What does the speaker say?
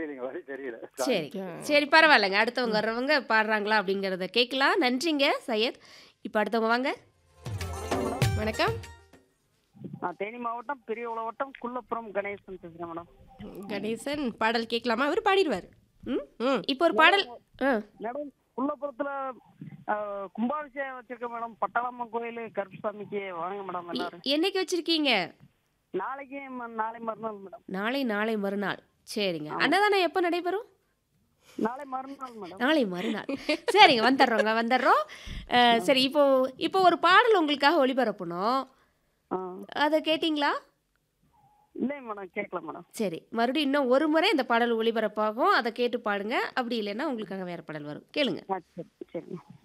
தெரியலைங்க வழி தெரியல சரி சரி பரவாயில்லைங்க அடுத்தவங்க வர்றவங்க பாடுறாங்களா அப்படிங்கிறத கேட்கலாம் நன்றிங்க சையத் இப்போ அடுத்தவங்க வாங்க வணக்கம் நான் தேனி மாவட்டம் பெரிய வட்டம் குள்ளப்புறம் கணேசன் பேசுறேன் மேடம் கணேசன் பாடல் கேட்கலாமா அவர் பாடிடுவார் ம் ம் இப்போ ஒரு பாடல் ஆ மேடம் குள்ளப்புறத்துல ஆஹ், கும்பாபிஷேகம் வச்சிருக்கேன் மேடம் பட்டாளம்மன் கோயில் கருப்புசாமிக்கு வாங்க மேடம் எல்லாரும் என்னைக்கு வச்சிருக்கீங்க நாளைக்கு ம- நாளை மறுநாள் மேடம் நாளை நாளை மறுநாள் சரிங்க அன்னதானம் எப்போ நடைபெறும் நாளை மறுநாள் மேடம் நாளை மறுநாள் சரிங்க வந்துடுறோங்க வந்துடுறோம் அஹ், சரி இப்போ இப்போ ஒரு பாடல் உங்களுக்காக ஒளிபரப்பணும் ஆ. அதை கேட்டிங்களா இல்லை மேடம் கேட்கல மேடம் சரி மறுபடியும் இன்னும் ஒரு முறை இந்த பாடல் ஒளிபரப்பாகும் அதை கேட்டு பாடுங்க அப்படி இல்லைன்னா உங்களுக்காக வேற பாடல் வரும் கேளுங்க ஆ சரி சரிங்க